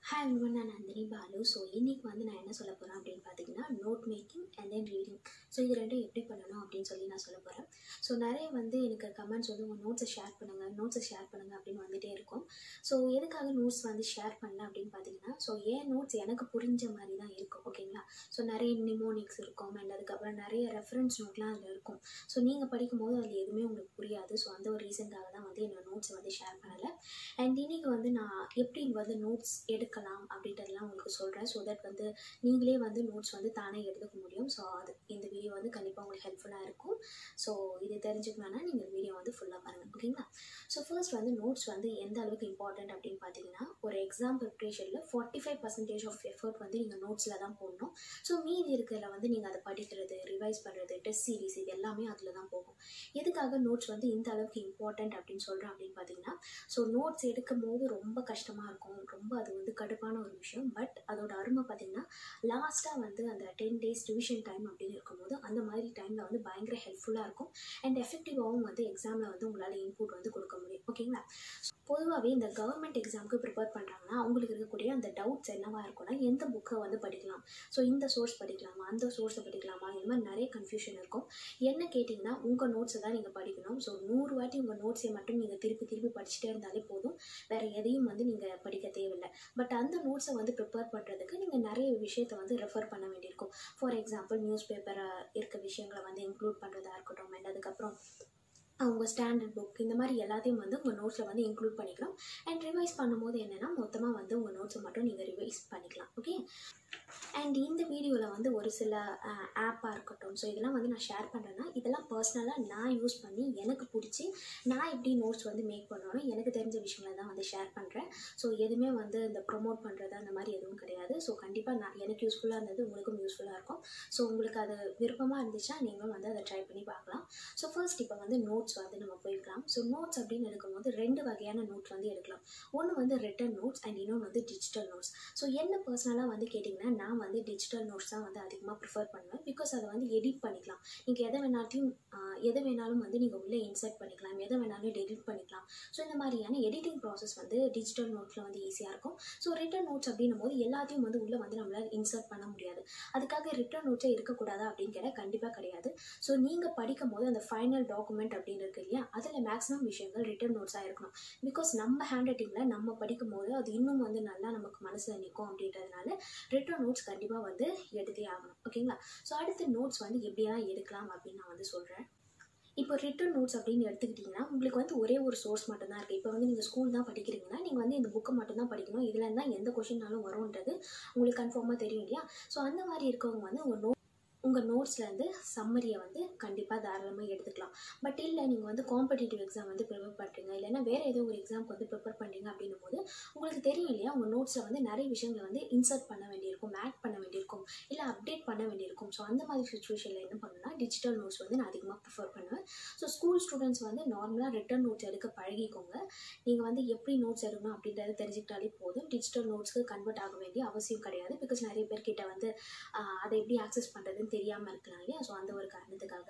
hi everyone நான் Nandini Balu so இன்றைக்கி வந்து நான் என்ன சொல்ல போகிறேன் அப்படின்னு பார்த்தீங்கன்னா note making and then reading so இது ரெண்டும் எப்படி பண்ணணும் அப்படின்னு சொல்லி நான் சொல்ல போகிறேன் ஸோ நிறைய வந்து எனக்கு கமெண்ட்ஸ் வந்து உங்கள் நோட்ஸை ஷேர் பண்ணுங்கள் நோட்ஸை ஷேர் பண்ணுங்கள் அப்படின்னு வந்துகிட்டே இருக்கும் ஸோ எதுக்காக நோட்ஸ் வந்து ஷேர் பண்ணல அப்படின்னு பார்த்தீங்கன்னா ஸோ ஏன் நோட்ஸ் எனக்கு புரிஞ்ச மாதிரி தான் இருக்கும் ஓகேங்களா ஸோ நிறைய நிமோனிக்ஸ் இருக்கும் அண்ட் அதுக்கப்புறம் நிறைய ரெஃபரன்ஸ் நோட்லாம் அதில் இருக்கும் ஸோ நீங்கள் படிக்கும்போது அதில் எதுவுமே உங்களுக்கு புரியாது ஸோ அந்த ஒரு ரீசனுக்காக தான் வந்து என்னோட நோட்ஸை வந்து ஷேர் பண்ணலை அண்ட் இன்னைக்கு வந்து நான் எப்படி வந்து நோட்ஸ் எடுக்கலாம் அப்படின்றதெல்லாம் உங்களுக்கு சொல்கிறேன் ஸோ தட் வந்து நீங்களே வந்து நோட்ஸ் வந்து தானே எடுத்துக்க முடியும் ஸோ அது இந்த வீடியோ வந்து கண்டிப்பாக உங்களுக்கு ஹெல்ப்ஃபுல்லாக இருக்கும் ஸோ இது தெரிஞ்சுக்கணும்னா நீங்கள் வீடியோ வந்து ஃபுல்லாக பாருங்கள் ஓகேங்களா ஸோ ஃபர்ஸ்ட் வந்து நோட்ஸ் வந்து எந்த அளவுக்கு இம்பார்ட்டன்ட் அப்படின்னு பார்த்தீங்கன்னா ஒரு எக்ஸாம் ப்ரிப்ரேஷனில் forty five percentage of effort வந்து நீங்கள் நோட்ஸில் தான் போடணும் ஸோ மீதி இருக்கிறதுல வந்து நீங்கள் அதை படிக்கிறது ரிவைஸ் பண்ணுறது டெஸ்ட் சீரிஸ் இது எல்லாமே அதில் தான் போகும் எதுக்காக நோட்ஸ் வந்து இந்த அளவுக்கு இம்பார்ட்டன்ட் அப்படின்னு சொல்கிறேன் அப்படின்னு பார்த்தீங்கன்னா ஸோ நோட்ஸ் எடுக்கும் போது ரொம்ப கஷ்டமாக இருக்கும் ரொம்ப அது வந்து கடுப்பான ஒரு விஷயம் பட் அதோட அருமை பார்த்தீங்கன்னா லாஸ்ட்டாக வந்து அந்த டென் டேஸ் டிவிஷன் டைம் அப்படின்னு இருக்கும்போது அந்த மாதிரி டைமில் வந்து பயங்கர ஹெல்ப்ஃபுல்லாக இருக்கும் அண்ட் எஃபெக்டிவாகவும் வந்து எக்ஸாமில் வந்து உங்களால் இன்புட் வந்து கொடுக்க முடியும் ஓகேங்களா பொதுவாகவே இந்த கவர்மெண்ட் எக்ஸாமுக்கு ப்ரிப்பேர் பண்ணுறாங்கன்னா அவங்களுக்கு இருக்கக்கூடிய அந்த டவுட்ஸ் என்னவா இருக்கும்னா எந்த புக்கை வந்து படிக்கலாம் ஸோ இந்த சோர்ஸ் படிக்கலாமா அந்த சோர்ஸை படிக்கலாமா இந்த மாதிரி நிறைய கன்ஃபியூஷன் இருக்கும் என்ன கேட்டிங்கன்னா உங்கள் நோட்ஸை தான் நீங்கள் படிக்கணும் ஸோ நூறு வாட்டி உங்கள் நோட்ஸை மட்டும் நீங்கள் திருப்பி திருப்பி படிச்சுட்டே இருந்தாலே போதும் வேறு எதையும் வந்து நீங்கள் படிக்க தேவையில்லை பட் அந்த நோட்ஸை வந்து ப்ரிப்பேர் பண்ணுறதுக்கு நீங்கள் நிறைய விஷயத்தை வந்து ரெஃபர் பண்ண வேண்டியிருக்கும் ஃபார் எக்ஸாம்பிள் நியூஸ் பேப்பராக இருக்க விஷயங்களை வந்து இன்க்ளூட் பண்ணுறதா இருக்கட்டும் அண்ட் அதுக்கப்புறம் அவங்க ஸ்டாண்டர்ட் புக் இந்த மாதிரி எல்லாத்தையும் வந்து உங்கள் நோட்ஸில் வந்து இன்க்ளூட் பண்ணிக்கலாம் அண்ட் ரிவைஸ் பண்ணும்போது என்னென்னா மொத்தமாக வந்து உங்கள் நோட்ஸை மட்டும் நீங்கள் ரிவைஸ் பண்ணிக்கலாம் ஓகே அண்ட் இந்த வீடியோவில் வந்து ஒரு சில ஆப்பாக இருக்கட்டும் ஸோ இதெல்லாம் வந்து நான் ஷேர் பண்ணுறேன்னா இதெல்லாம் பர்சனலாக நான் யூஸ் பண்ணி எனக்கு பிடிச்சி நான் எப்படி நோட்ஸ் வந்து மேக் பண்ணணும் எனக்கு தெரிஞ்ச விஷயங்களை தான் வந்து ஷேர் பண்ணுறேன் ஸோ எதுவுமே வந்து இந்த ப்ரொமோட் பண்ணுறது அந்த மாதிரி எதுவும் கிடையாது ஸோ கண்டிப்பாக நான் எனக்கு யூஸ்ஃபுல்லாக இருந்தது உங்களுக்கும் யூஸ்ஃபுல்லாக இருக்கும் ஸோ உங்களுக்கு அது விருப்பமாக இருந்துச்சுன்னா நீங்களும் வந்து அதை ட்ரை பண்ணி பார்க்கலாம் ஸோ ஃபர்ஸ்ட் இப்போ வந்து நோட்ஸ் வந்து நம்ம போய்க்கலாம் ஸோ நோட்ஸ் அப்படின்னு எடுக்கும்போது ரெண்டு வகையான நோட்ஸ் வந்து எடுக்கலாம் ஒன்று வந்து ரிட்டன் நோட்ஸ் அண்ட் இன்னொன்று வந்து டிஜிட்டல் நோட்ஸ் ஸோ என்ன பர்சனலாக வந்து கேட்டிங்கன்னா நான் வந்து டிஜிட்டல் நோட்ஸ் தான் வந்து அதிகமாக ப்ரிஃபர் பண்ணுவேன் பிகாஸ் அதை வந்து எடிட் பண்ணிக்கலாம் நீங்கள் எதை வேணாலையும் எதை வேணாலும் வந்து நீங்கள் உள்ளே இன்சர்ட் பண்ணிக்கலாம் எதை வேணாலும் டெலிட் பண்ணிக்கலாம் ஸோ இந்த மாதிரியான எடிட்டிங் ப்ராசஸ் வந்து டிஜிட்டல் நோட்ஸில் வந்து ஈஸியாக இருக்கும் ஸோ ரிட்டன் நோட்ஸ் அப்படின்னும் போது எல்லாத்தையும் வந்து உள்ளே வந்து நம்மளால் இன்சர்ட் பண்ண முடியாது அதுக்காக ரிட்டன் நோட்ஸே இருக்கக்கூடாதா அப்படின்னு கேட்டால் கண்டிப்பாக கிடையாது ஸோ நீங்கள் படிக்கும் போது அந்த ஃபைனல் டாக்குமெண்ட் அப்படின்னு இருக்கு இல்லையா அதில் மேக்ஸிமம் விஷயங்கள் ரிட்டன் நோட்ஸாக இருக்கணும் பிகாஸ் நம்ம ஹேண்ட் ரைட்டிங்கில் நம்ம படிக்கும் போது அது இன்னும் வந்து நல்லா நமக்கு மனசில் நிற்கும் அப்படின்றதுனால ரிட்டன் நோட்ஸ் கண்டிப்பாக வந்து எடுத்தே ஆகணும் ஓகேங்களா ஸோ அடுத்து நோட்ஸ் வந்து எப்படியெல்லாம் எடுக்கலாம் அப்படின்னு நான் வந்து சொல்கிறேன் இப்போ ரிட்டன் நோட்ஸ் அப்படின்னு எடுத்துக்கிட்டிங்கன்னா உங்களுக்கு வந்து ஒரே ஒரு சோர்ஸ் மட்டும்தான் இருக்குது இப்போ வந்து நீங்கள் ஸ்கூல் தான் படிக்கிறீங்கன்னா நீங்கள் வந்து இந்த புக்கை மட்டும்தான் படிக்கணும் இதில் இருந்தால் எந்த கொஷின்னாலும் வரும்ன்றது உங்களுக்கு கன்ஃபார்மாக தெரியும் இல்லையா ஸோ அந்த மாதிரி இருக்கவங்க வந்து உங்கள் நோ உங்கள் நோட்ஸ்லேருந்து சம்மரியை வந்து கண்டிப்பாக தாராளமாக எடுத்துக்கலாம் பட் இல்லை நீங்கள் வந்து காம்படிட்டிவ் எக்ஸாம் வந்து ப்ரிப்பேர் பண்ணுறீங்க இல்லைன்னா வேறு ஏதோ ஒரு எக்ஸாமுக்கு வந்து ப்ரிப்பேர் பண்ணுறீங்க அப்படின்னும் போது உங்களுக்கு தெரியும் இல்லையா உங்கள் நோட்ஸில் வந்து நிறைய விஷயங்களை வந்து இன்சர்ட் பண்ண வேண்டியிருக்கும் ஆட் பண்ண வேண்டியிருக்கும் இல்லை அப்டேட் பண்ண வேண்டியிருக்கும் ஸோ அந்த மாதிரி சுச்சுவேஷனில் என்ன பண்ணுன்னா டிஜிட்டல் நோட்ஸ் வந்து நான் அதிகமாக ப்ரிஃபர் பண்ணுவேன் ஸோ ஸ்கூல் ஸ்டூடெண்ட்ஸ் வந்து நார்மலாக ரிட்டன் நோட்ஸ் எடுக்க பழகிக்கோங்க நீங்கள் வந்து எப்படி நோட்ஸ் எடுக்கணும் அப்படின்றத தெரிஞ்சுக்கிட்டாலே போதும் டிஜிட்டல் நோட்ஸ்க்கு கன்வெர்ட் ஆக வேண்டிய அவசியம் கிடையாது பிகாஸ் நிறைய பேர்கிட்ட வந்து அதை எப்படி ஆக்சஸ் பண்ணுறதுன்னு தெரியாமல் இருக்கலாம் இல்லையா ஸோ அந்த ஒரு காரணத்துக்காக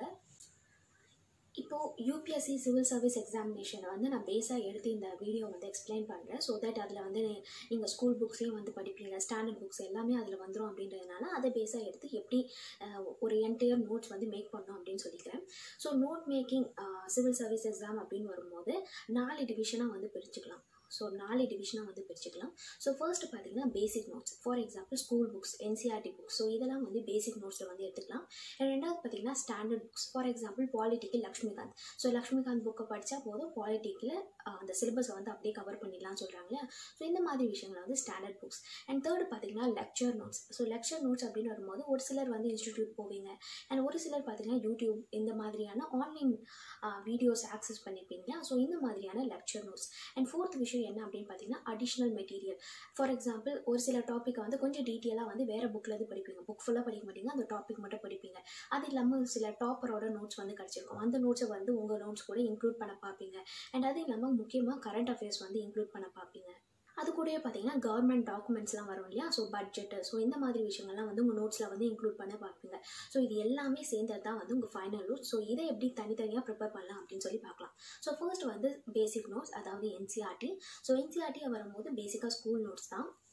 இப்போது யூபிஎஸ்சி சிவில் சர்வீஸ் எக்ஸாமினேஷனை வந்து நான் பேஸாக எடுத்து இந்த வீடியோ வந்து எக்ஸ்பிளைன் பண்ணுறேன் ஸோ தட் அதில் வந்து நீங்கள் ஸ்கூல் புக்ஸையும் வந்து படிப்பீங்க ஸ்டாண்டர்ட் புக்ஸ் எல்லாமே அதில் வந்துடும் அப்படின்றதுனால அதை பேஸாக எடுத்து எப்படி ஒரு என்டையர் நோட்ஸ் வந்து மேக் பண்ணோம் அப்படின்னு சொல்லிக்கிறேன் so note making civil service exam அப்படின்னு வரும்போது நாலு டிவிஷனாக வந்து பிரிச்சுக்கலாம் ஸோ நாலு டிவிஷனாக வந்து பிரிச்சுக்கலாம் ஸோ ஃபர்ஸ்ட் பார்த்தீங்கன்னா basic notes for example school books NCERT books so இதெல்லாம் வந்து பேசிக் நோட்ஸில் வந்து எடுத்துக்கலாம் ரெண்டாவது பார்த்தீங்கன்னா ஸ்டாண்டர்ட் புக்ஸ் ஃபார் எக்ஸாம்பிள் பாலிட்டிக்கு லக்ஷ்மிகாந்த் ஸோ லக்ஷ்மிகாந்த் புக்கை படித்தா போதும் பாலிட்டிக்கில் அந்த சிலபஸை வந்து அப்படியே கவர் பண்ணிடலாம்னு சொல்கிறாங்க இல்லையா ஸோ இந்த மாதிரி விஷயங்கள் வந்து ஸ்டாண்டர்ட் புக்ஸ் அண்ட் தேர்ட் பார்த்தீங்கன்னா lecture notes so lecture notes அப்படின்னு வரும்போது ஒரு சிலர் வந்து இன்ஸ்டிடியூட் போவீங்க அண்ட் ஒரு சிலர் பார்த்தீங்கன்னா யூடியூப் இந்த மாதிரியான ஆன்லைன் வீடியோஸ் ஆக்சஸ் பண்ணியிருப்பீங்க ஸோ இந்த மாதிரியான லெக்சர் நோட்ஸ் அண்ட் ஃபோர்த் விஷயம் என்ன அப்படின்னு பார்த்தீங்கன்னா அடிஷ்னல் மெட்டீரியல் ஃபார் எக்ஸாம்பிள் ஒரு சில டாப்பிக்கை வந்து கொஞ்சம் டீட்டெயிலாக வந்து வேறு புக்கில் இருந்து படிப்பீங்க புக் ஃபுல்லாக படிக்க மாட்டீங்க அந்த டாபிக் மட்டும் படிப்பீங்க அது இல்லாமல் சில டாப்பரோட நோட்ஸ் வந்து கிடச்சிருக்கும் அந்த நோட்ஸை வந்து உங்கள் நோட்ஸ் கூட இன்க்ளூட் பண்ண பார்ப்பீங்க அண்ட் அது இல்லாமல் முக்கியமாக கரண்ட் அஃபேர்ஸ் வந்து இன்க்ளூட் பண்ண பார்ப்பீங்க அது கூடயே பார்த்தீங்கன்னா கவர்மெண்ட் டாக்குமெண்ட்ஸ்லாம் வரும் இல்லையா ஸோ பட்ஜெட்டு ஸோ இந்த மாதிரி விஷயங்கள்லாம் வந்து உங்கள் நோட்ஸில் வந்து இன்க்ளூட் பண்ண பார்ப்பீங்க ஸோ இது எல்லாமே சேர்ந்தது தான் வந்து உங்கள் ஃபைனல் நோட்ஸ் ஸோ இதை எப்படி தனித்தனியாக ப்ரிப்பேர் பண்ணலாம் அப்படின்னு சொல்லி பார்க்கலாம் ஸோ ஃபர்ஸ்ட் வந்து பேசிக் நோட்ஸ் அதாவது என்சிஆர்டி ஸோ என்சிஆர்டி வரும்போது பேசிக்காக ஸ்கூல் நோட்ஸ் தான்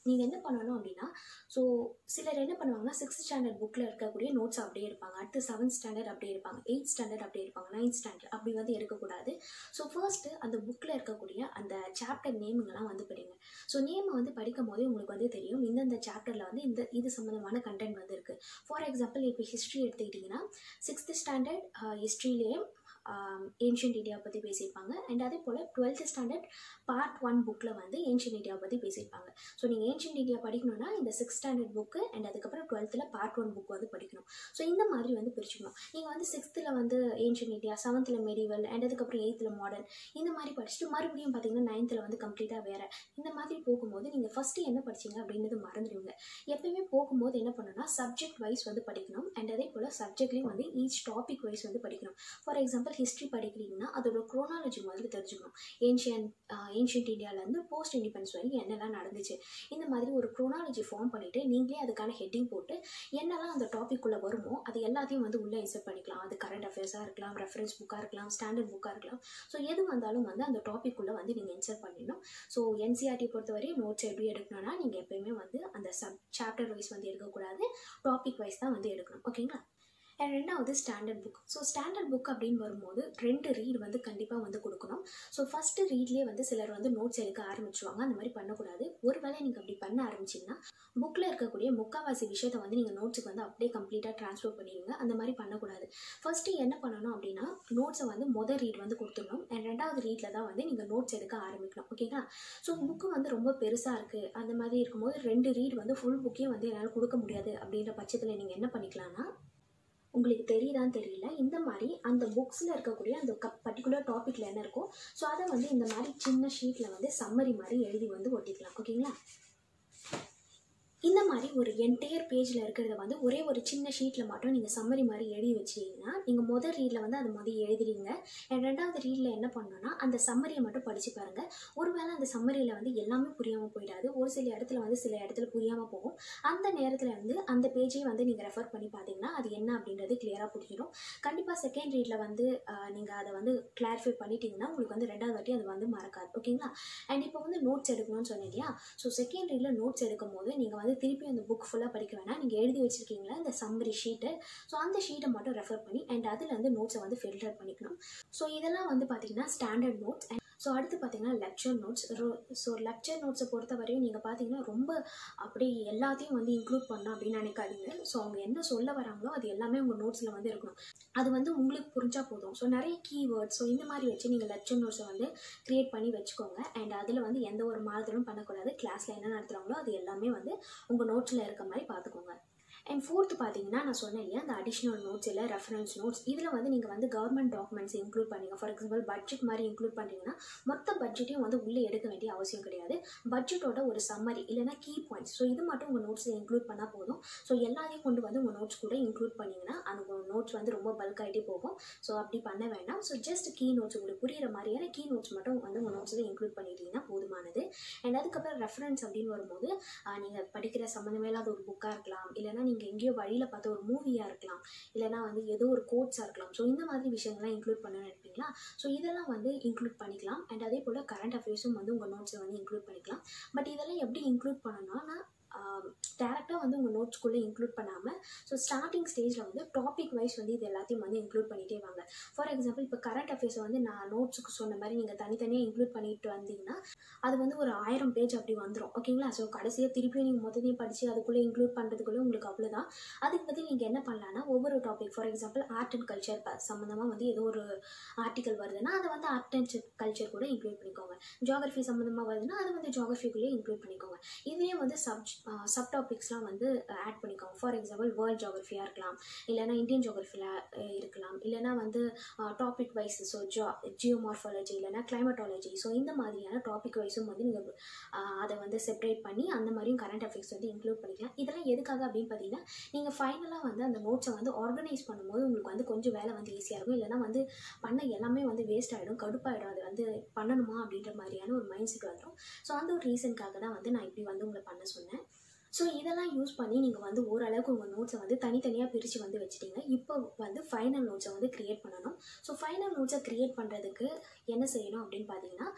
நீங்கள் என்ன பண்ணணும் அப்படின்னா ஸோ சிலர் என்ன பண்ணுவாங்கன்னா சிக்ஸ்த் ஸ்டாண்டர்ட் புக்கில் இருக்கக்கூடிய நோட்ஸ் அப்படியே எடுப்பாங்க அடுத்து செவன்த் ஸ்டாண்டர்ட் அப்படியே இருப்பாங்க எயித் ஸ்டாண்டர்ட் அப்படியே இருப்பாங்க நைன்த் ஸ்டாண்டர்ட் அப்படி வந்து எடுக்கக்கூடாது ஸோ ஃபர்ஸ்ட்டு அந்த புக்கில் இருக்கக்கூடிய அந்த சாப்டர் நேமுங்கெல்லாம் வந்து படிங்க ஸோ நேமை வந்து படிக்கும் போதே உங்களுக்கு வந்து தெரியும் இந்தந்த சாப்டரில் வந்து இந்த இது சம்மந்தமான கண்டென்ட் வந்து இருக்குது ஃபார் எக்ஸாம்பிள் இப்போ ஹிஸ்ட்ரி எடுத்துக்கிட்டிங்கன்னா சிக்ஸ்த் ஸ்டாண்டர்ட் ஹிஸ்ட்ரியிலேயே ஏன்ஷியன்ட் இந்தியா பற்றி பேசியிருப்பாங்க அண்ட் அதே போல் டுவெல்த் ஸ்டாண்டர்ட் பார்ட் ஒன் புக்கில் வந்து ஏன்ஷியன்ட் இந்தியா பற்றி பேசியிருப்பாங்க ஸோ நீங்கள் ஏன்ஷியன்ட் இந்தியா படிக்கணும்னா இந்த சிக்ஸ்த் ஸ்டாண்டர்ட் புக்கு அண்ட் அதுக்கப்புறம் டுவெல்த்தில் பார்ட் ஒன் புக் வந்து படிக்கணும் ஸோ இந்த மாதிரி வந்து பிரிச்சுக்கணும் நீங்கள் வந்து சிக்ஸ்த்தில் வந்து ஏன்ஷியன்ட் இந்தியா செவன்த்தில் மெடிவல் அண்ட் அதுக்கப்புறம் எயித்தில் மாடர்ன் இந்த மாதிரி படிச்சுட்டு மறுபடியும் பார்த்தீங்கன்னா நைன்த்தில் வந்து கம்ப்ளீட்டாக வேறு இந்த மாதிரி போகும்போது நீங்கள் ஃபஸ்ட்டு என்ன படிச்சீங்க அப்படின்றது மறந்துடுவீங்க எப்பயுமே போகும்போது என்ன பண்ணணும்னா சப்ஜெக்ட் வைஸ் வந்து படிக்கணும் அண்ட் அதே போல் சப்ஜெக்ட்லேயும் வந்து ஈச் டாபிக் வைஸ் வந்து படிக்கணும் ஃபார் எக்ஸாம்பிள் ஹிஸ்ட்ரி படிக்கிறீங்கன்னா அதோட குரோனாலஜி முதல்ல தெரிஞ்சுக்கணும் ஏன்ஷியன் ஏன்ஷியன்ட் இந்தியாவிலேருந்து போஸ்ட் இண்டிபெண்டன்ஸ் வரைக்கும் என்னெல்லாம் நடந்துச்சு இந்த மாதிரி ஒரு குரோனாலஜி ஃபார்ம் பண்ணிவிட்டு நீங்களே அதுக்கான ஹெட்டிங் போட்டு என்னெல்லாம் அந்த டாபிக்குள்ளே வருமோ அது எல்லாத்தையும் வந்து உள்ளே இன்சர்ட் பண்ணிக்கலாம் அது கரண்ட் அஃபேர்ஸாக இருக்கலாம் ரெஃபரன்ஸ் புக்காக இருக்கலாம் ஸ்டாண்டர்ட் புக்காக இருக்கலாம் ஸோ எது வந்தாலும் வந்து அந்த டாபிக்குள்ளே வந்து நீங்கள் இன்சர்ட் பண்ணிடணும் ஸோ என்சிஆர்டி பொறுத்தவரை நோட்ஸ் எப்படி எடுக்கணும்னா நீங்கள் எப்பயுமே வந்து அந்த சப் சாப்டர் வைஸ் வந்து எடுக்கக்கூடாது டாபிக் வைஸ் தான் வந்து எடுக்கணும் ஓகேங்களா அண்ட் ரெண்டாவது standard book so standard book அப்படின்னு வரும்போது ரெண்டு ரீட் வந்து கண்டிப்பாக வந்து கொடுக்கணும் ஸோ ஃபஸ்ட்டு ரீட்லேயே வந்து சிலர் வந்து நோட்ஸ் எடுக்க ஆரம்பிச்சுவாங்க அந்த மாதிரி பண்ணக்கூடாது ஒருவேளை நீங்கள் அப்படி பண்ண ஆரம்பிச்சிங்கன்னா புக்கில் இருக்கக்கூடிய முக்கால்வாசி விஷயத்தை வந்து நீங்கள் நோட்ஸுக்கு வந்து அப்படியே கம்ப்ளீட்டாக ட்ரான்ஸ்ஃபர் பண்ணிடுங்க அந்த மாதிரி பண்ணக்கூடாது ஃபஸ்ட்டு என்ன பண்ணணும் அப்படின்னா நோட்ஸை வந்து மொதல் ரீட் வந்து கொடுத்துடணும் அண்ட் ரெண்டாவது ரீட்டில் தான் வந்து நீங்கள் நோட்ஸ் எடுக்க ஆரம்பிக்கணும் ஓகேங்களா ஸோ புக்கு வந்து ரொம்ப பெருசாக இருக்குது அந்த மாதிரி இருக்கும்போது ரெண்டு ரீட் வந்து ஃபுல் புக்கையும் வந்து என்னால் கொடுக்க முடியாது அப்படின்ற பட்சத்தில் நீங்கள் என்ன பண்ணிக்கலாம்னா உங்களுக்கு தெரியுதான்னு தெரியல இந்த மாதிரி அந்த புக்ஸில் இருக்கக்கூடிய அந்த க பர்டிகுலர் டாப்பிக்கில் என்ன இருக்கோ ஸோ அதை வந்து இந்த மாதிரி சின்ன ஷீட்டில் வந்து சம்மரி மாதிரி எழுதி வந்து ஒட்டிக்கலாம் ஓகேங்களா இந்த மாதிரி ஒரு என்டையர் பேஜில் இருக்கிறத வந்து ஒரே ஒரு சின்ன ஷீட்டில் மட்டும் நீங்கள் சம்மரி மாதிரி எழுதி வச்சிட்டீங்கன்னா நீங்கள் முதல் ரீடில் வந்து அது மாதிரி எழுதுறீங்க அண்ட் ரெண்டாவது ரீடில் என்ன பண்ணணும்னா அந்த சம்மரியை மட்டும் படித்து பாருங்கள் ஒருவேளை அந்த சம்மரியில் வந்து எல்லாமே புரியாமல் போயிடாது ஒரு சில இடத்துல வந்து சில இடத்துல புரியாமல் போகும் அந்த நேரத்தில் வந்து அந்த பேஜையும் வந்து நீங்கள் ரெஃபர் பண்ணி பார்த்தீங்கன்னா அது என்ன அப்படின்றது கிளியராக புரிஞ்சிடும் கண்டிப்பாக செகண்ட் ரீடில் வந்து நீங்கள் அதை வந்து கிளாரிஃபை பண்ணிட்டீங்கன்னா உங்களுக்கு வந்து ரெண்டாவது வாட்டி அது வந்து மறக்காது ஓகேங்களா அண்ட் இப்போ வந்து நோட்ஸ் எடுக்கணும்னு சொன்னேன் இல்லையா ஸோ செகண்ட் ரீடில் நோட்ஸ் எடுக்கும் போது நீங்கள் வந்து திருப்பி அந்த புக் ஃபுல்லாக படிக்க வேணாம் நீங்கள் எழுதி வச்சிருக்கீங்களா இந்த சம்மரி ஷீட்டு ஸோ அந்த ஷீட்டை மட்டும் ரெஃபர் பண்ணி அண்ட் அதில் வந்து நோட்ஸை வந்து ஃபில்டர் பண்ணிக்கணும் ஸோ இதெல்லாம் வந்து பார்த்தீங்கன்னா ஸ்டாண்டர்ட் நோட்ஸ் அண்ட் ஸோ அடுத்து பார்த்தீங்கன்னா லெக்சர் நோட்ஸ் ஸோ லெக்சர் நோட்ஸை பொறுத்த வரையும் நீங்கள் பார்த்தீங்கன்னா ரொம்ப அப்படி எல்லாத்தையும் வந்து இன்க்ளூட் பண்ணணும் அப்படின்னு நினைக்காதீங்க ஸோ அவங்க என்ன சொல்ல வராங்களோ அது எல்லாமே உங்கள் நோட்ஸில் வந்து இருக்கணும் அது வந்து உங்களுக்கு புரிஞ்சால் போதும் ஸோ நிறைய கீவேர்ட்ஸ் ஸோ இந்த மாதிரி வச்சு நீங்கள் லெக்சர் நோட்ஸை வந்து க்ரியேட் பண்ணி வச்சுக்கோங்க அண்ட் அதில் வந்து எந்த ஒரு மாறுதலும் பண்ணக்கூடாது கிளாஸில் என்ன நடத்துகிறாங்களோ அது எல்லாமே வந்து உங்கள் நோட்ஸில் இருக்க மாதிரி பார்த்துக்கோங்க அண்ட் ஃபோர்த்து பார்த்தீங்கன்னா நான் சொன்னேன் இல்லையா அந்த அடிஷ்னல் நோட்ஸ் இல்லை ரெஃபரன்ஸ் நோட்ஸ் இதில் வந்து நீங்கள் வந்து கவர்மெண்ட் டாக்குமெண்ட்ஸ் இன்க்ளூட் பண்ணுங்க ஃபார் எக்ஸாம்பிள் பட்ஜெட் மாதிரி இன்க்ளூட் பண்ணுறீங்கன்னா மொத்த பட்ஜெட்டையும் வந்து உள்ளே எடுக்க வேண்டிய அவசியம் கிடையாது பட்ஜெட்டோட ஒரு சம்மரி இல்லைனா கீ பாயிண்ட்ஸ் ஸோ இது மட்டும் உங்கள் நோட்ஸில் இன்க்ளூட் பண்ணால் போதும் ஸோ எல்லாத்தையும் கொண்டு வந்து உங்கள் நோட்ஸ் கூட இன்க்ளூட் பண்ணிங்கன்னா அந்த நோட்ஸ் வந்து ரொம்ப பல்க் ஆகிட்டே போகும் ஸோ அப்படி பண்ண வேண்டாம் ஸோ ஜஸ்ட் கீ நோட்ஸ் உங்களுக்கு புரியிற மாதிரியான கீ நோட்ஸ் மட்டும் வந்து உங்கள் நோட்ஸில் இன்க்ளூட் பண்ணிட்டீங்கன்னா போதுமானது அண்ட் அதுக்கப்புறம் ரெஃபரன்ஸ் அப்படின்னு வரும்போது நீங்கள் படிக்கிற சம்மந்தமே இல்லாத ஒரு புக்காக இருக்கலாம் இல்லைனா நீங்கள் எங்கேயோ வழியில் பார்த்த ஒரு மூவியாக இருக்கலாம் இல்லைனா வந்து ஏதோ ஒரு கோட்ஸாக இருக்கலாம் ஸோ இந்த மாதிரி விஷயங்கள்லாம் இன்க்ளூட் பண்ண நினைப்பீங்களா ஸோ இதெல்லாம் வந்து இன்க்ளூட் பண்ணிக்கலாம் அண்ட் அதே போல் கரண்ட் அஃபேர்ஸும் வந்து உங்கள் நோட்ஸில் வந்து இன்க்ளூட் பண்ணிக்கலாம் பட் இதெல்லாம் எப்படி இன்க்ளூட் பண்ணணும்னா டேரெக்டாக வந்து உங்கள் நோட்ஸ்குள்ளே இன்க்ளூட் பண்ணாமல் ஸோ ஸ்டார்டிங் ஸ்டேஜில் வந்து டாபிக் வைஸ் வந்து இது எல்லாத்தையும் வந்து இன்க்ளூட் பண்ணிகிட்டே வாங்க ஃபார் எக்ஸாம்பிள் இப்போ கரண்ட் அஃபேர்ஸை வந்து நான் நோட்ஸுக்கு சொன்ன மாதிரி நீங்கள் தனித்தனியாக இன்க்ளூட் பண்ணிட்டு வந்தீங்கன்னா அது வந்து ஒரு ஆயிரம் பேஜ் அப்படி வந்துடும் ஓகேங்களா ஸோ கடைசியாக திருப்பியும் நீங்கள் மொத்தத்தையும் படித்து அதுக்குள்ளே இன்க்ளூட் பண்ணுறதுக்குள்ளே உங்களுக்கு அவ்வளோதான் அதுக்கு பற்றி நீங்கள் என்ன பண்ணலான்னா ஒவ்வொரு topic for example art and culture சம்மந்தமாக வந்து ஏதோ ஒரு ஆர்டிக்கல் வருதுன்னா அதை வந்து ஆர்ட் அண்ட் கல்ச்சர் கூட இன்க்ளூட் பண்ணிக்கோங்க ஜாகிரஃபி சம்மந்தமாக வருதுன்னா அதை வந்து ஜாகிரஃபிக்குள்ளேயே இன்க்ளூட் பண்ணிக்கோங்க இதுலேயே வந்து சப் சப் டாபிக்ஸ்லாம் வந்து ஆட் பண்ணிக்கோங்க ஃபார் எக்ஸாம்பிள் வேர்ல்ட் ஜாகிரஃபியாக இருக்கலாம் இல்லைனா இந்தியன் ஜாகிரஃபியில் இருக்கலாம் இல்லைனா வந்து டாபிக் வைஸ் ஸோ ஜா ஜியோமார்ஃபாலஜி இல்லைனா கிளைமட்டாலஜி ஸோ இந்த மாதிரியான டாபிக் வைஸும் வந்து நீங்கள் அதை வந்து செப்பரேட் பண்ணி அந்த மாதிரியும் கரண்ட் அஃபேர்ஸ் வந்து இன்க்ளூட் பண்ணிக்கலாம் இதெல்லாம் எதுக்காக அப்படின்னு பார்த்தீங்கன்னா நீங்கள் ஃபைனலாக வந்து அந்த நோட்ஸை வந்து ஆர்கனைஸ் பண்ணும்போது உங்களுக்கு வந்து கொஞ்சம் வேலை வந்து ஈஸியாக இருக்கும் இல்லைனா வந்து பண்ண எல்லாமே வந்து வேஸ்ட் ஆகிடும் கடுப்பாயிடும் அது வந்து பண்ணணுமா அப்படின்ற மாதிரியான ஒரு மைண்ட் செட் வந்துடும் ஸோ அந்த ஒரு ரீசனுக்காக தான் வந்து நான் இப்படி வந்து உங்களை பண்ண சொன்னேன் ஸோ இதெல்லாம் யூஸ் பண்ணி நீங்கள் வந்து ஓரளவுக்கு உங்கள் நோட்ஸை வந்து தனித்தனியாக பிரித்து வந்து வச்சுட்டீங்க இப்போ வந்து ஃபைனல் நோட்ஸை வந்து க்ரியேட் பண்ணணும் ஸோ ஃபைனல் நோட்ஸை க்ரியேட் பண்ணுறதுக்கு என்ன செய்யணும் அப்படின்னு பார்த்தீங்கன்னா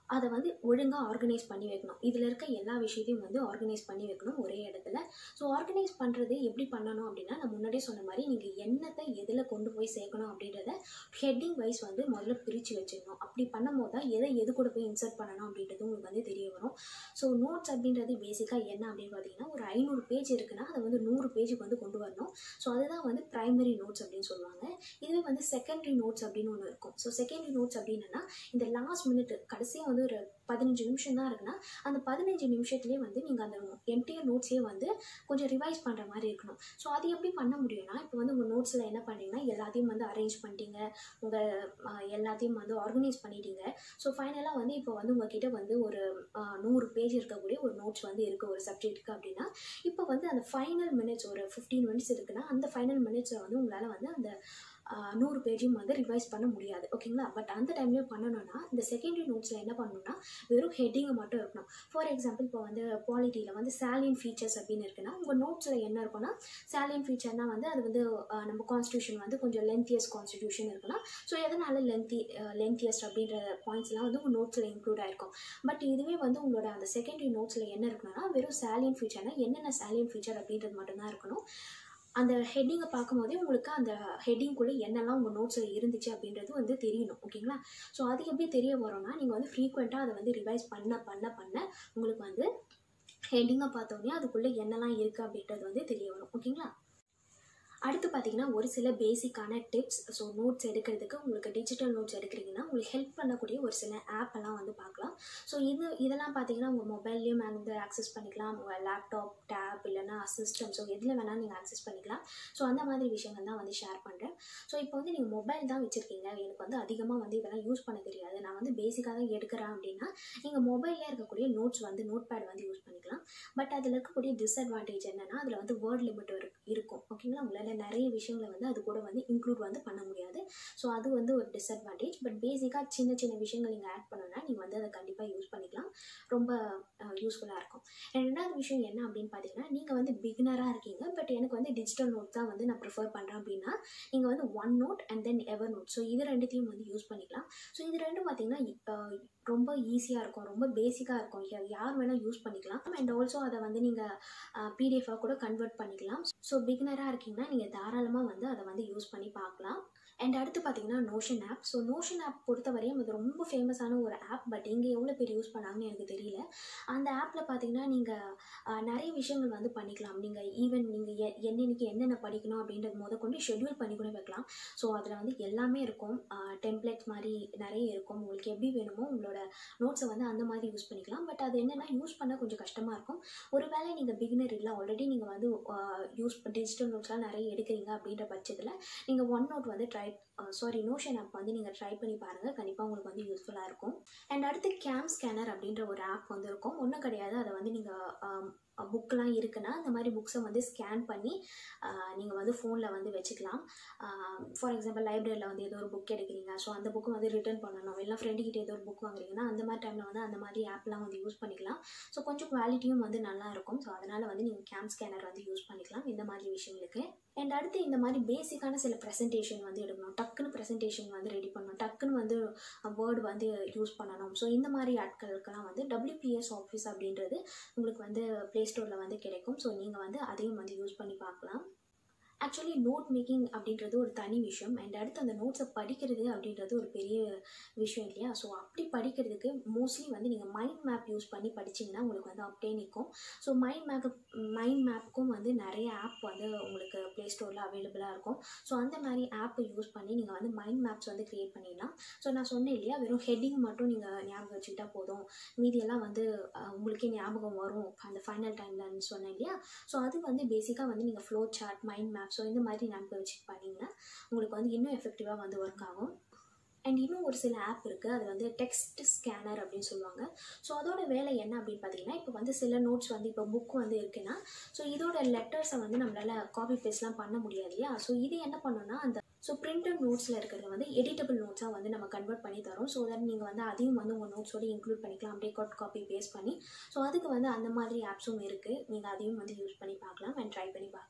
அதை வந்து ஒழுங்காக ஆர்கனைஸ் பண்ணி வைக்கணும் இதில் இருக்க எல்லா விஷயத்தையும் வந்து ஆர்கனைஸ் பண்ணி வைக்கணும் ஒரே இடத்துல ஸோ ஆர்கனைஸ் பண்ணுறது எப்படி பண்ணணும் அப்படின்னா நான் முன்னாடியே சொன்ன மாதிரி நீங்கள் என்னத்தை எதில் கொண்டு போய் சேர்க்கணும் அப்படின்றத ஹெட்டிங் வைஸ் வந்து முதல்ல பிரித்து வச்சிடணும் அப்படி பண்ணும்போது தான் எதை எது கூட போய் இன்சர்ட் பண்ணணும் அப்படின்றது உங்களுக்கு வந்து தெரிய வரும் ஸோ நோட்ஸ் அப்படின்றது பேசிக்காக என்ன அப்படின்னு பார்த்தீங்கன்னா ஒரு ஐநூறு பேஜ் இருக்குன்னா அதை வந்து நூறு பேஜுக்கு வந்து கொண்டு வரணும் ஸோ அதுதான் வந்து ப்ரைமரி நோட்ஸ் அப்படின்னு சொல்லுவாங்க இதுவே வந்து செகண்டரி நோட்ஸ் அப்படின்னு ஒன்று இருக்கும் ஸோ செகண்டரி நோட்ஸ் அப்படின்னா இந்த லாஸ்ட் மினிட் கடைசியாக வந்து ஒரு பதினஞ்சு நிமிஷம் தான் இருக்குன்னா அந்த பதினஞ்சு நிமிஷத்துலேயே வந்து நீங்கள் அந்த என்டையர் நோட்ஸையே வந்து கொஞ்சம் ரிவைஸ் பண்ணுற மாதிரி இருக்கணும் ஸோ அது எப்படி பண்ண முடியும்னா இப்போ வந்து உங்கள் நோட்ஸில் என்ன பண்ணுறீங்கன்னா எல்லாத்தையும் வந்து அரேஞ்ச் பண்ணிட்டீங்க உங்கள் எல்லாத்தையும் வந்து ஆர்கனைஸ் பண்ணிட்டீங்க ஸோ ஃபைனலாக வந்து இப்போ வந்து உங்ககிட்ட வந்து ஒரு ஆஹ், நூறு பேஜ் இருக்கக்கூடிய ஒரு நோட்ஸ் வந்து இருக்குது ஒரு சப்ஜெக்ட்டுக்கு அப்படின்னா இப்போ வந்து அந்த ஃபைனல் மினிட்ஸ் ஒரு ஃபிஃப்டீன் மினிட்ஸ் இருக்குன்னா அந்த ஃபைனல் மினிட்ஸில் வந்து உங்களால் வந்து அந்த ஆஹ், நூறு பேஜையும் வந்து ரிவைஸ் பண்ண முடியாது ஓகேங்களா பட் அந்த டைம்லேயே பண்ணணும்னா இந்த செகண்டரி நோட்ஸில் என்ன பண்ணணும்னா வெறும் ஹெட்டிங்கை மட்டும் இருக்கணும் ஃபார் எக்ஸாம்பிள் இப்போ வந்து பாலிட்டியில் வந்து சாலியன் ஃபீச்சர்ஸ் அப்படின்னு இருக்குன்னா உங்கள் நோட்ஸில் என்ன இருக்குன்னா சாலியன் ஃபீச்சர்னா வந்து அது வந்து ஆஹ், நம்ம கான்ஸ்டியூஷன் வந்து கொஞ்சம் லென்த்தியஸ் கான்ஸ்டியூஷன் இருக்குன்னா ஸோ எதனால லென்த்தி லென்த்தியஸ்ட் அப்படின்ற பாயிண்ட்ஸ்லாம் வந்து உங்கள் நோட்ஸில் இன்க்ளூட் ஆயிருக்கும் பட் இதுவே வந்து உங்களோட அந்த செகண்டரி நோட்ஸில் என்ன இருக்குன்னா வெறும் சாலியன் ஃபீச்சர்னா என்னென்ன சாலியன் ஃபீச்சர் அப்படின்றது மட்டும்தான் இருக்கணும் அந்த ஹெட்டிங்கை பார்க்கும்போதே உங்களுக்கு அந்த ஹெட்டிங்குள்ளே என்னெல்லாம் உங்கள் நோட்ஸில் இருந்துச்சு அப்படின்றது வந்து தெரியணும் ஓகேங்களா ஸோ அது எப்படி தெரிய வரும்னா நீங்கள் வந்து ஃப்ரீக்வெண்ட்டாக அதை வந்து ரிவைஸ் பண்ண பண்ண பண்ண உங்களுக்கு வந்து ஹெட்டிங்கை பார்த்தோன்னே அதுக்குள்ளே என்னெல்லாம் இருக்குது அப்படின்றது வந்து தெரிய வரும் ஓகேங்களா அடுத்து பார்த்தீங்கன்னா ஒரு சில பேசிக்கான டிப்ஸ் ஸோ நோட்ஸ் எடுக்கிறதுக்கு உங்களுக்கு டிஜிட்டல் நோட்ஸ் எடுக்கிறீங்கன்னா உங்களுக்கு ஹெல்ப் பண்ணக்கூடிய ஒரு சில ஆப் எல்லாம் வந்து பார்க்கலாம் ஸோ இது இதெல்லாம் பார்த்தீங்கன்னா உங்கள் மொபைல்லையும் வந்து ஆக்சஸ் பண்ணிக்கலாம் உங்கள் லேப்டாப் டேப் இல்லைன்னா சிஸ்டம் ஸோ எதில் வேணாலும் நீங்கள் ஆக்சஸ் பண்ணிக்கலாம் ஸோ அந்த மாதிரி விஷயங்கள் தான் வந்து ஷேர் பண்ணுறேன் ஸோ இப்போ வந்து நீங்கள் மொபைல் தான் வச்சுருக்கீங்க எனக்கு வந்து அதிகமாக வந்து இதெல்லாம் யூஸ் பண்ண தெரியாது நான் வந்து பேசிக்காக தான் எடுக்கிறேன் அப்படின்னா நீங்கள் மொபைலில் இருக்கக்கூடிய நோட்ஸ் வந்து நோட் பேட் வந்து யூஸ் பண்ணிக்கலாம் பட் அதில் இருக்கக்கூடிய டிஸ்அட்வான்டேஜ் என்னென்னா அதில் வந்து வேர்ட் லிமிட் இருக்கும் ஓகேங்களா உங்களால் நிறைய விஷயங்களை வந்து அது கூட வந்து இன்க்ளூட் வந்து பண்ண முடியாது ஸோ அது வந்து ஒரு டிஸ்அட்வான்டேஜ் பட் பேசிக்காக சின்ன சின்ன விஷயங்கள் நீங்கள் ஆட் பண்ணணும்னா நீங்கள் வந்து அதை கண்டிப்பாக யூஸ் பண்ணிக்கலாம் ரொம்ப யூஸ்ஃபுல்லாக இருக்கும் ரெண்டாவது விஷயம் என்ன அப்படின்னு பார்த்தீங்கன்னா நீங்கள் வந்து பிகினராக இருக்கீங்க பட் எனக்கு வந்து டிஜிட்டல் நோட் தான் வந்து நான் ப்ரிஃபர் பண்ணுறேன் அப்படின்னா நீங்கள் வந்து OneNote and then Evernote so இது ரெண்டுத்தையும் வந்து யூஸ் பண்ணிக்கலாம் ஸோ இது ரெண்டும் பார்த்தீங்கன்னா அஹ், ரொம்ப ஈஸியாக இருக்கும் ரொம்ப பேசிக்காக இருக்கும் யா- யார் வேணால் யூஸ் பண்ணிக்கலாம் அண்ட் ஆல்சோ அதை வந்து நீங்கள் பிடிஎஃபாக கூட கன்வெர்ட் பண்ணிக்கலாம் ஸோ பிகினராக இருக்கீங்கன்னா நீங்கள் தாராளமாக வந்து அதை வந்து யூஸ் பண்ணி பார்க்கலாம் அண்ட் அடுத்து பார்த்தீங்கன்னா Notion app so Notion app பொறுத்தவரையும் அது ரொம்ப ஃபேமஸான ஒரு ஆப் பட் இங்கே எவ்வளோ பேர் யூஸ் பண்ணாங்கன்னு எனக்கு தெரியல அந்த ஆப்பில் பார்த்தீங்கன்னா நீங்கள் நிறைய விஷயங்கள் வந்து பண்ணிக்கலாம் நீங்கள் ஈவன் நீங்கள் என்னென்னைக்கு என்னென்ன படிக்கணும் அப்படின்றது முத கொண்டு ஷெட்யூல் பண்ணி கூட வைக்கலாம் ஸோ அதில் வந்து எல்லாமே இருக்கும் டெம்ப்ளேட்ஸ் மாதிரி நிறைய இருக்கும் உங்களுக்கு எப்படி வேணுமோ உங்களோட நோட்ஸை வந்து அந்த மாதிரி யூஸ் பண்ணிக்கலாம் பட் அது என்னென்னா யூஸ் பண்ண கொஞ்சம் கஷ்டமாக இருக்கும் ஒருவேளை நீங்கள் பிகினர் இல்லை ஆல்ரெடி நீங்கள் வந்து யூஸ் டிஜிட்டல் நோட்ஸ்லாம் நிறைய எடுக்கிறீங்க அப்படின்ற பட்சத்தில் நீங்கள் ஒன் நோட் வந்து ட்ரை சாரி நோஷன் ஆப் வந்து நீங்கள் ட்ரை பண்ணி பாருங்கள் கண்டிப்பாக உங்களுக்கு வந்து யூஸ்ஃபுல்லாக இருக்கும் அண்ட் அடுத்து கேம் ஸ்கேனர் அப்படின்ற ஒரு ஆப் வந்து இருக்கும் ஒன்றும் கிடையாது அதை வந்து நீங்கள் புக்கெலாம் இருக்குன்னா அந்த மாதிரி புக்ஸை வந்து ஸ்கேன் பண்ணி நீங்கள் வந்து ஃபோனில் வந்து வச்சுக்கலாம் ஃபார் எக்ஸாம்பிள் லைப்ரரியில் வந்து ஏதோ ஒரு புக் எடுக்கிறீங்க ஸோ அந்த புக்கு வந்து ரிட்டர்ன் பண்ணணும் இல்லை ஃப்ரெண்டுக்கிட்ட ஏதோ ஒரு புக் வாங்குறீங்கன்னா அந்த மாதிரி டைமில் வந்து அந்த மாதிரி ஆப்லாம் வந்து யூஸ் பண்ணிக்கலாம் ஸோ கொஞ்சம் குவாலிட்டியும் வந்து நல்லா இருக்கும் ஸோ அதனால் வந்து நீங்கள் கேம் ஸ்கேனர் வந்து யூஸ் பண்ணிக்கலாம் இந்த மாதிரி விஷயங்களுக்கு அண்ட் அடுத்து இந்த மாதிரி பேசிக்கான சில ப்ரெசன்டேஷன் வந்து எடுக்கணும் டக்குன்னு ப்ரெசன்டேஷன் வந்து ரெடி பண்ணணும் டக்குன்னு வந்து வேர்டு வந்து யூஸ் பண்ணணும் ஸோ இந்த மாதிரி ஆட்களுக்கெல்லாம் வந்து டபிள்யூபிஎஸ் ஆஃபீஸ் அப்படின்றது உங்களுக்கு வந்து ப்ளே ஸ்டோரில் வந்து கிடைக்கும் ஸோ நீங்கள் வந்து அதையும் வந்து யூஸ் பண்ணி பார்க்கலாம் ஆக்சுவலி நோட் மேக்கிங் அப்படின்றது ஒரு தனி விஷயம் அண்ட் அடுத்து அந்த நோட்ஸை படிக்கிறது அப்படின்றது ஒரு பெரிய விஷயம் இல்லையா ஸோ அப்படி படிக்கிறதுக்கு மோஸ்ட்லி வந்து நீங்கள் மைண்ட் மேப் யூஸ் பண்ணி படிச்சீங்கன்னா உங்களுக்கு வந்து அப்படியே நிற்கும் ஸோ மைண்ட் மேப் மைண்ட் மேப்புக்கும் வந்து நிறைய ஆப் வந்து உங்களுக்கு ப்ளே ஸ்டோரில் அவைலபிளாக இருக்கும் ஸோ அந்த மாதிரி ஆப்பை யூஸ் பண்ணி நீங்கள் வந்து மைண்ட் மேப்ஸ் வந்து க்ரியேட் பண்ணிடலாம் ஸோ நான் சொன்னேன் இல்லையா வெறும் ஹெட்டிங் மட்டும் நீங்கள் ஞாபகம் வச்சுக்கிட்டா போதும் மீதியெல்லாம் வந்து அஹ், உங்களுக்கே ஞாபகம் வரும் அந்த ஃபைனல் டைம்லன்னு சொன்னேன் இல்லையா ஸோ அது வந்து பேசிக்காக வந்து நீங்கள் flow chart mind map so இந்த மாதிரி ஞாபகம் வச்சு பண்ணிங்கன்னா உங்களுக்கு வந்து இன்னும் எஃபெக்டிவாக வந்து ஒர்க் ஆகும் அண்ட் இன்னும் ஒரு சில ஆப் இருக்குது அது வந்து டெக்ஸ்ட் ஸ்கேனர் அப்படின்னு சொல்லுவாங்க ஸோ அதோட வேலை என்ன அப்படின்னு பார்த்தீங்கன்னா இப்போ வந்து சில நோட்ஸ் வந்து இப்போ புக் வந்து இருக்குன்னா ஸோ இதோட லெட்டர்ஸை வந்து நம்மளால் காப்பி பேஸ்ட்லாம் பண்ண முடியாது இல்லையா ஸோ இது என்ன பண்ணுன்னா அந்த ஸோ பிரிண்டட் நோட்ஸில் இருக்கிறத வந்து எடிட்டபிள் நோட்ஸாக வந்து நம்ம கன்வெர்ட் பண்ணி தரோம் ஸோ தட் நீங்கள் வந்து அதையும் வந்து உங்கள் நோட்ஸோட இன்க்ளூட் பண்ணிக்கலாம் அப்படியே கட் காப்பி பேஸ்ட் பண்ணி ஸோ அதுக்கு வந்து அந்த மாதிரி ஆப்ஸும் இருக்குது நீங்கள் அதையும் வந்து யூஸ் பண்ணி பார்க்கலாம் அண்ட் ட்ரை பண்ணி பார்க்கலாம்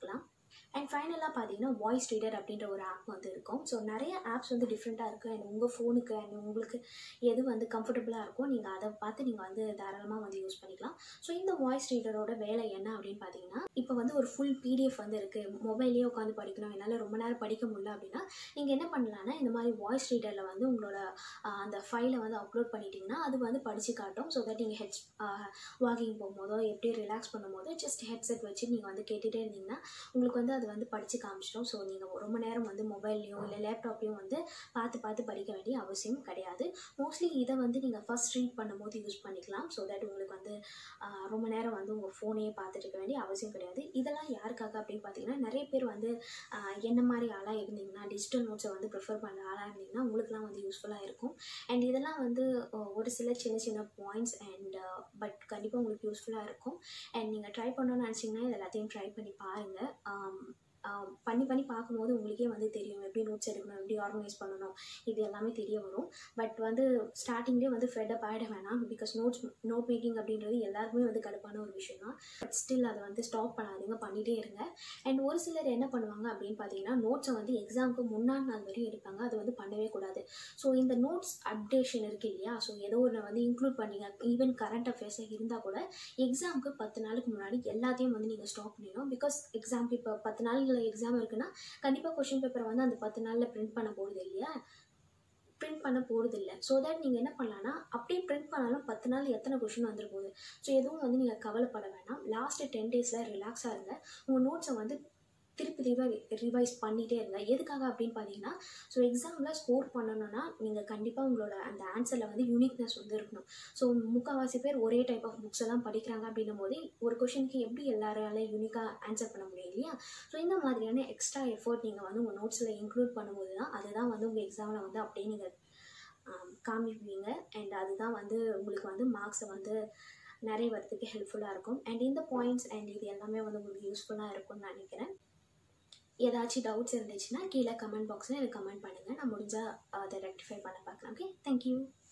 அண்ட் ஃபைனலாக பார்த்தீங்கன்னா வாய்ஸ் ரீடர் அப்படின்ற ஒரு ஆப் வந்து இருக்கும் ஸோ நிறைய ஆப்ஸ் வந்து டிஃப்ரெண்ட்டாக இருக்குது அண்ட் உங்கள் ஃபோனுக்கு அண்ட் உங்களுக்கு எது வந்து கம்ஃபர்டபுளாக இருக்கோ நீங்கள் அதை பார்த்து நீங்கள் வந்து தாராளமாக வந்து யூஸ் பண்ணிக்கலாம் ஸோ இந்த வாய்ஸ் ரீடரோட வேலை என்ன அப்படின்னு பார்த்தீங்கன்னா இப்போ வந்து ஒரு ஃபுல் பிடிஎஃப் வந்து இருக்குது மொபைல்லேயே உட்காந்து படிக்கணும் என்னால் ரொம்ப நேரம் படிக்க முடியல அப்படின்னா நீங்கள் என்ன பண்ணலான்னா இந்த மாதிரி வாய்ஸ் ரீடரில் வந்து உங்களோட ஆஹ், அந்த ஃபைலை வந்து அப்லோட் பண்ணிட்டீங்கன்னா அது வந்து படித்து காட்டும் ஸோ தட் நீங்கள் ஹெட் வாக்கிங் போகும்போதோ எப்படி ரிலாக்ஸ் பண்ணும்போதோ ஜஸ்ட் ஹெட்செட் வச்சு நீங்கள் வந்து கேட்டுகிட்டே இருந்தீங்கன்னா உங்களுக்கு வந்து அது வந்து படித்து காமிச்சிடும் ஸோ நீங்கள் ரொம்ப நேரம் வந்து மொபைல்லையோ இல்லை லேப்டாப்லையும் வந்து பார்த்து பார்த்து படிக்க வேண்டிய அவசியம் கிடையாது மோஸ்ட்லி இதை வந்து நீங்கள் ஃபஸ்ட் ரீட் பண்ணும்போது யூஸ் பண்ணிக்கலாம் ஸோ தட் உங்களுக்கு வந்து ஆஹ், ரொம்ப நேரம் வந்து உங்கள் ஃபோனையே பார்த்துட்டு இருக்க வேண்டிய அவசியம் கிடையாது இதெல்லாம் யாருக்காக அப்படின்னு பார்த்தீங்கன்னா நிறைய பேர் வந்து ஆஹ், என்ன மாதிரி ஆளாக இருந்தீங்கன்னா டிஜிட்டல் நோட்ஸை வந்து ப்ரிஃபர் பண்ணுற ஆளாக இருந்தீங்கன்னா உங்களுக்குலாம் வந்து யூஸ்ஃபுல்லாக இருக்கும் அண்ட் இதெல்லாம் வந்து அஹ், ஒரு சில சின்ன சின்ன பாயிண்ட்ஸ் அண்ட் பட் கண்டிப்பாக உங்களுக்கு யூஸ்ஃபுல்லாக இருக்கும் அண்ட் நீங்கள் ட்ரை பண்ணணும்னு நினச்சிங்கன்னா இது எல்லாத்தையும் ட்ரை பண்ணி பாருங்கள் ஆம், பண்ணி பண்ணி பார்க்கும்போது உங்களுக்கே வந்து தெரியும் எப்படி நோட்ஸ் எடுக்கணும் எப்படி ஆர்கனைஸ் பண்ணணும் இது எல்லாமே தெரிய வரும் பட் வந்து ஸ்டார்டிங்லேயே வந்து ஃபெட்டப் ஆகிட வேணாம் பிகாஸ் நோட்ஸ் நோட் மேக்கிங் அப்படின்றது எல்லாருக்குமே வந்து கடுப்பான ஒரு விஷயம் தான் பட் ஸ்டில் அதை வந்து ஸ்டாப் பண்ணாதீங்க பண்ணிகிட்டே இருங்க அண்ட் ஒரு சிலர் என்ன பண்ணுவாங்க அப்படின்னு பார்த்தீங்கன்னா நோட்ஸை வந்து எக்ஸாமுக்கு முன்னாடி நாள் வரையும் எடுப்பாங்க அது வந்து பண்ணவே கூடாது ஸோ இந்த நோட்ஸ் அப்டேஷன் இருக்கு இல்லையா ஸோ ஏதோ ஒன்று வந்து இன்க்ளூட் பண்ணீங்க ஈவன் கரண்ட் அஃபேர்ஸே இருந்தால் கூட எக்ஸாமுக்கு பத்து நாளுக்கு முன்னாடி எல்லாத்தையும் வந்து நீங்கள் ஸ்டாப் பண்ணிடணும் பிகாஸ் எக்ஸாமுக்கு இப்போ பத்து நாளில் எக்ஸாம் இருக்குன்னா கண்டிப்பாக கொஷின் பேப்பரை வந்து அந்த பத்து நாளில் பிரிண்ட் பண்ண போகிறது இல்லையா பிரிண்ட் பண்ண போகிறது இல்லை ஸோ தட் நீங்கள் என்ன பண்ணலான்னா அப்படியே பிரிண்ட் பண்ணாலும் பத்து நாள் எத்தனை கொஷின் வந்துட போகுது ஸோ எதுவும் வந்து நீங்கள் கவலைப்பட வேணாம் லாஸ்ட்டு டென் டேஸில் ரிலாக்ஸாக இருங்க உங்கள் நோட்ஸை வந்து திருப்பி திருப்பி ரிவைஸ் பண்ணிகிட்டே இருங்க எதுக்காக அப்படின்னு பார்த்தீங்கன்னா ஸோ எக்ஸாமில் ஸ்கோர் பண்ணணும்னா நீங்கள் கண்டிப்பாக உங்களோட அந்த ஆன்சரில் வந்து யூனிக்னஸ் வந்து இருக்கணும் ஸோ முக்கால்வாசி பேர் ஒரே டைப் ஆஃப் புக்ஸ் எல்லாம் படிக்கிறாங்க அப்படின்னும் போது ஒரு கொஷனுக்கு எப்படி எல்லாராலையும் யூனிக்காக ஆன்சர் பண்ண முடியும் இல்லையா ஸோ இந்த மாதிரியான எக்ஸ்ட்ரா எஃபோர்ட் நீங்கள் வந்து உங்கள் நோட்ஸில் இன்க்ளூட் பண்ணும்போது தான் அதுதான் வந்து உங்கள் எக்ஸாமில் வந்து அப்படியே நீங்கள் காமிப்பீங்க அண்ட் அதுதான் வந்து உங்களுக்கு வந்து மார்க்ஸை வந்து நிறைய வரதுக்கு ஹெல்ப்ஃபுல்லாக இருக்கும் அண்ட் இந்த பாயிண்ட்ஸ் அண்ட் இது எல்லாமே வந்து உங்களுக்கு யூஸ்ஃபுல்லாக இருக்கும்னு நினைக்கிறேன் ஏதாச்சும் டவுட்ஸ் இருந்துச்சுன்னா கீழே கமெண்ட் பாக்ஸில் எனக்கு கமெண்ட் பண்ணுங்கள் நான் முடிஞ்சால் அதை ரெக்டிஃபை பண்ண பார்க்கலாம் ஓகே தேங்க்யூ